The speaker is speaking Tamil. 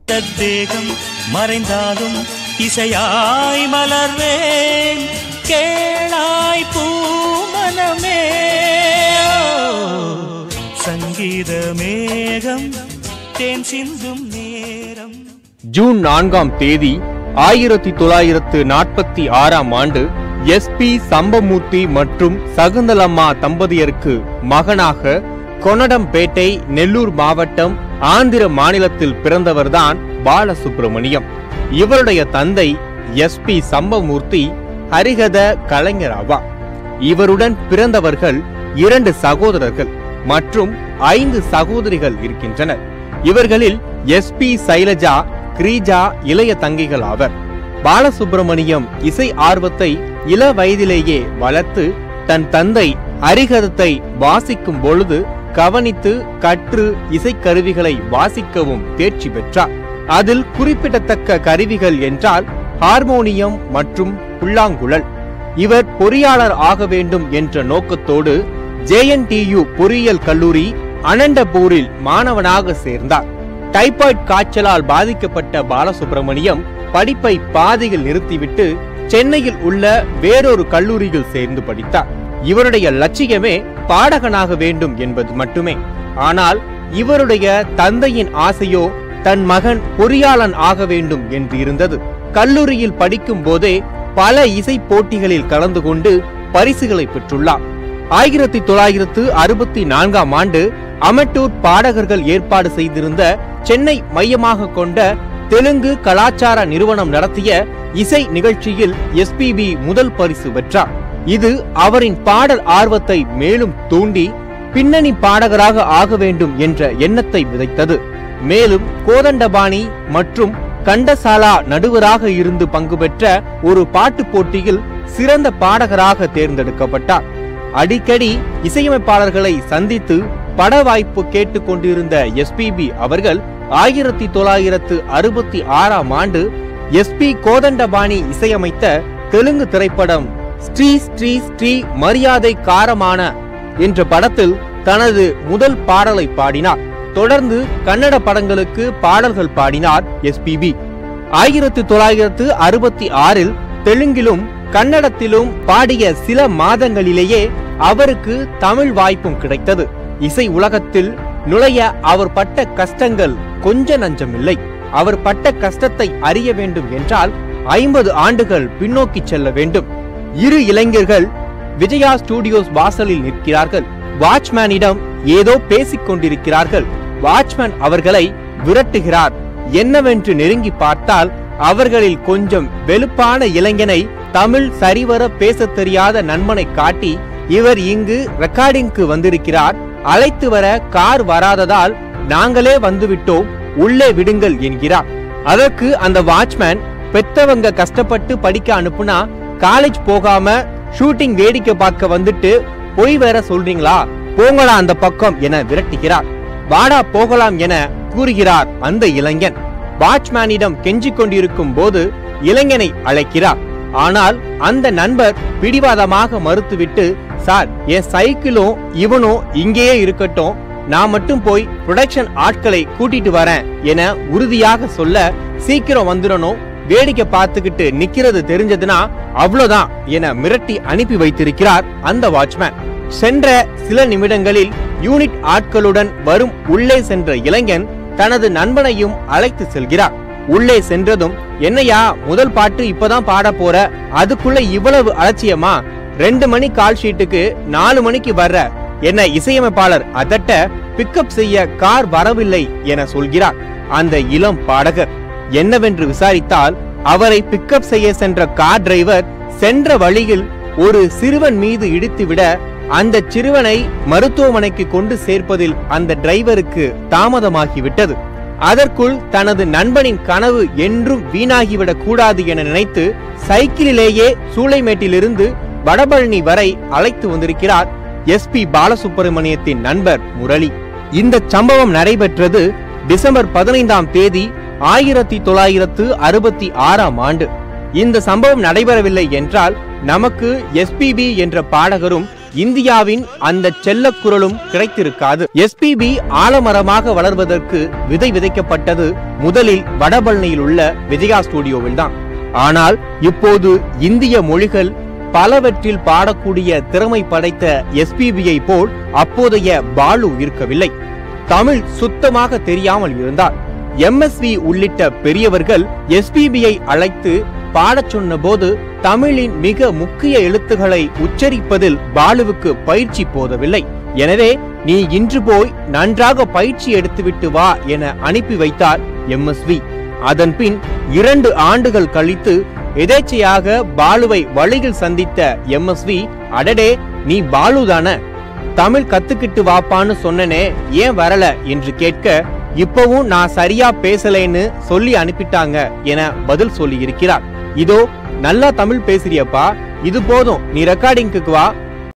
தேகம் மறைந்தாலும் இசையாய் மலர்வேன் கேளாய் பூமனமே சங்கீத மேகம் தேன் சிந்தும் நேரம் ஜூன் நான்காம் தேதி ஆயிரத்தி தொள்ளாயிரத்து நாற்பத்தி ஆறாம் ஆண்டு எஸ்பி சம்பமூர்த்தி மற்றும் சகுந்தலம்மா தம்பதியருக்கு மகனாக கொனடம்பேட்டை நெல்லூர் மாவட்டம் ஆந்திர மாநிலத்தில் பிறந்தவர்தான் பாலசுப்பிரமணியம் இவருடைய தந்தை எஸ்பி சம்பமூர்த்தி ஹரிகத கலைஞர் ஆவார் இவருடன் பிறந்தவர்கள் இரண்டு சகோதரர்கள் மற்றும் ஐந்து சகோதரிகள் இருக்கின்றனர் இவர்களில் எஸ்பி சைலஜா கிரீஜா இளைய தங்கைகள் ஆவர் பாலசுப்பிரமணியம் இசை ஆர்வத்தை இள வயதிலேயே வளர்த்து தன் தந்தை அரிகதத்தை வாசிக்கும் பொழுது கவனித்து கற்று இசைக்கருவிகளை வாசிக்கவும் தேர்ச்சி பெற்றார் அதில் குறிப்பிடத்தக்க கருவிகள் என்றால் ஹார்மோனியம் மற்றும் புல்லாங்குழல் இவர் பொறியாளர் ஆக வேண்டும் என்ற நோக்கத்தோடு ஜேஎன்டியு பொறியியல் கல்லூரி அனண்டபூரில் மாணவனாக சேர்ந்தார் டைபாய்டு காய்ச்சலால் பாதிக்கப்பட்ட பாலசுப்பிரமணியம் படிப்பை பாதியில் நிறுத்திவிட்டு சென்னையில் உள்ள வேறொரு கல்லூரியில் சேர்ந்து படித்தார் இவருடைய லட்சியமே பாடகனாக வேண்டும் என்பது மட்டுமே ஆனால் இவருடைய தந்தையின் ஆசையோ தன் மகன் பொறியாளன் ஆக வேண்டும் என்று இருந்தது கல்லூரியில் படிக்கும் போதே பல இசை போட்டிகளில் கலந்து கொண்டு பரிசுகளை பெற்றுள்ளார் ஆயிரத்தி தொள்ளாயிரத்து அறுபத்தி நான்காம் ஆண்டு அமட்டூர் பாடகர்கள் ஏற்பாடு செய்திருந்த சென்னை மையமாக கொண்ட தெலுங்கு கலாச்சார நிறுவனம் நடத்திய இசை நிகழ்ச்சியில் எஸ்பிபி முதல் பரிசு பெற்றார் இது அவரின் பாடல் ஆர்வத்தை மேலும் தூண்டி பின்னணி பாடகராக ஆக வேண்டும் என்ற எண்ணத்தை விதைத்தது மேலும் கோதண்டபாணி மற்றும் கண்டசாலா நடுவராக இருந்து பங்கு பெற்ற ஒரு பாட்டு போட்டியில் சிறந்த பாடகராக தேர்ந்தெடுக்கப்பட்டார் அடிக்கடி இசையமைப்பாளர்களை சந்தித்து பட வாய்ப்பு கேட்டுக் கொண்டிருந்த எஸ்பிபி அவர்கள் ஆயிரத்தி தொள்ளாயிரத்து அறுபத்தி ஆறாம் ஆண்டு எஸ்பி கோதண்டபாணி இசையமைத்த தெலுங்கு திரைப்படம் ஸ்ரீ ஸ்ரீ ஸ்ரீ மரியாதை காரமான என்ற படத்தில் தனது முதல் பாடலை பாடினார் தொடர்ந்து கன்னட படங்களுக்கு பாடல்கள் பாடினார் எஸ்பிபி ஆயிரத்தி தொள்ளாயிரத்து அறுபத்தி ஆறில் தெலுங்கிலும் கன்னடத்திலும் பாடிய சில மாதங்களிலேயே அவருக்கு தமிழ் வாய்ப்பும் கிடைத்தது இசை உலகத்தில் நுழைய அவர் பட்ட கஷ்டங்கள் கொஞ்ச நஞ்சமில்லை அவர் பட்ட கஷ்டத்தை அறிய வேண்டும் என்றால் ஐம்பது ஆண்டுகள் பின்னோக்கி செல்ல வேண்டும் இரு இளைஞர்கள் விஜயா ஸ்டுடியோஸ் வாசலில் நிற்கிறார்கள் வாட்ச்மேனிடம் ஏதோ பேசிக் கொண்டிருக்கிறார்கள் வாட்ச்மேன் அவர்களை விரட்டுகிறார் என்னவென்று நெருங்கி பார்த்தால் அவர்களில் கொஞ்சம் வெளுப்பான இளைஞனை தமிழ் சரிவர பேசத் தெரியாத நண்பனை காட்டி இவர் இங்கு ரெக்கார்டிங்க்கு வந்திருக்கிறார் அழைத்து வர கார் வராததால் நாங்களே வந்துவிட்டோம் உள்ளே விடுங்கள் என்கிறார் அதற்கு அந்த வாட்ச்மேன் பெத்தவங்க கஷ்டப்பட்டு படிக்க அனுப்புனா காலேஜ் போகாம ஷூட்டிங் வேடிக்கை பார்க்க வந்துட்டு பொய் வேற சொல்றீங்களா போங்களா அந்த பக்கம் என விரட்டுகிறார் வாடா போகலாம் என கூறுகிறார் அந்த இளைஞன் வாட்ச்மேனிடம் கெஞ்சிக் கொண்டிருக்கும் போது இளைஞனை அழைக்கிறார் ஆனால் அந்த நண்பர் பிடிவாதமாக மறுத்துவிட்டு சார் என் சைக்கிளும் இவனும் இங்கேயே இருக்கட்டும் நான் மட்டும் போய் ப்ரொடக்ஷன் ஆட்களை கூட்டிட்டு வரேன் என உறுதியாக சொல்ல சீக்கிரம் வந்துடணும் வேடிக்கை பார்த்துக்கிட்டு நிக்கிறது தெரிஞ்சதுன்னா அவ்வளவுதான் என மிரட்டி அனுப்பி வைத்திருக்கிறார் அந்த வாட்ச்மேன் சென்ற சில நிமிடங்களில் யூனிட் ஆட்களுடன் வரும் உள்ளே சென்ற இளைஞன் தனது நண்பனையும் அழைத்து செல்கிறார் உள்ளே சென்றதும் என்னையா முதல் பாட்டு இப்பதான் பாட போற அதுக்குள்ள இவ்வளவு அலட்சியமா ரெண்டு மணி கால் ஷீட்டுக்கு நாலு மணிக்கு வர்ற என்ன இசையமைப்பாளர் அதட்ட பிக்கப் செய்ய கார் வரவில்லை என சொல்கிறார் அந்த இளம் பாடகர் என்னவென்று விசாரித்தால் அவரை பிக்கப் செய்ய சென்ற கார் டிரைவர் சென்ற வழியில் ஒரு சிறுவன் மீது இடித்துவிட அந்த சிறுவனை மருத்துவமனைக்கு கொண்டு சேர்ப்பதில் அந்த டிரைவருக்கு தாமதமாகிவிட்டது அதற்குள் தனது நண்பனின் கனவு என்றும் வீணாகிவிடக் கூடாது என நினைத்து சைக்கிளிலேயே சூளைமேட்டிலிருந்து வடபழனி வரை அழைத்து வந்திருக்கிறார் எஸ்பி பாலசுப்பிரமணியத்தின் நண்பர் முரளி இந்த சம்பவம் நடைபெற்றது டிசம்பர் பதினைந்தாம் தேதி ஆயிரத்தி தொள்ளாயிரத்து அறுபத்தி ஆறாம் ஆண்டு இந்த சம்பவம் நடைபெறவில்லை என்றால் நமக்கு எஸ்பிபி என்ற பாடகரும் இந்தியாவின் அந்த செல்ல குரலும் கிடைத்திருக்காது எஸ்பிபி ஆலமரமாக வளர்வதற்கு விதை விதைக்கப்பட்டது முதலில் வடபழனியில் உள்ள விஜயா ஸ்டுடியோவில் தான் ஆனால் இப்போது இந்திய மொழிகள் பலவற்றில் பாடக்கூடிய திறமை படைத்த எஸ்பிபியை போல் அப்போதைய பாலு இருக்கவில்லை தமிழ் சுத்தமாக தெரியாமல் இருந்தார் எம்எஸ்வி உள்ளிட்ட பெரியவர்கள் எஸ்பிபியை அழைத்து பாடச் சொன்னபோது தமிழின் மிக முக்கிய எழுத்துக்களை உச்சரிப்பதில் பாலுவுக்கு பயிற்சி போதவில்லை எனவே நீ இன்று போய் நன்றாக பயிற்சி எடுத்துவிட்டு வா என அனுப்பி வைத்தார் எம்எஸ்வி அதன் பின் இரண்டு ஆண்டுகள் கழித்து எதேச்சையாக பாலுவை வழியில் சந்தித்த எம்எஸ்வி அடடே நீ பாலுதான தமிழ் கத்துக்கிட்டு வாப்பான்னு சொன்னனே ஏன் வரல என்று கேட்க இப்பவும் நான் சரியா பேசலைன்னு சொல்லி அனுப்பிட்டாங்க என பதில் சொல்லி இருக்கிறார் இதோ நல்லா தமிழ் பேசுறியப்பா இது போதும் நீ ரெக்கார்டிங்க்கு வா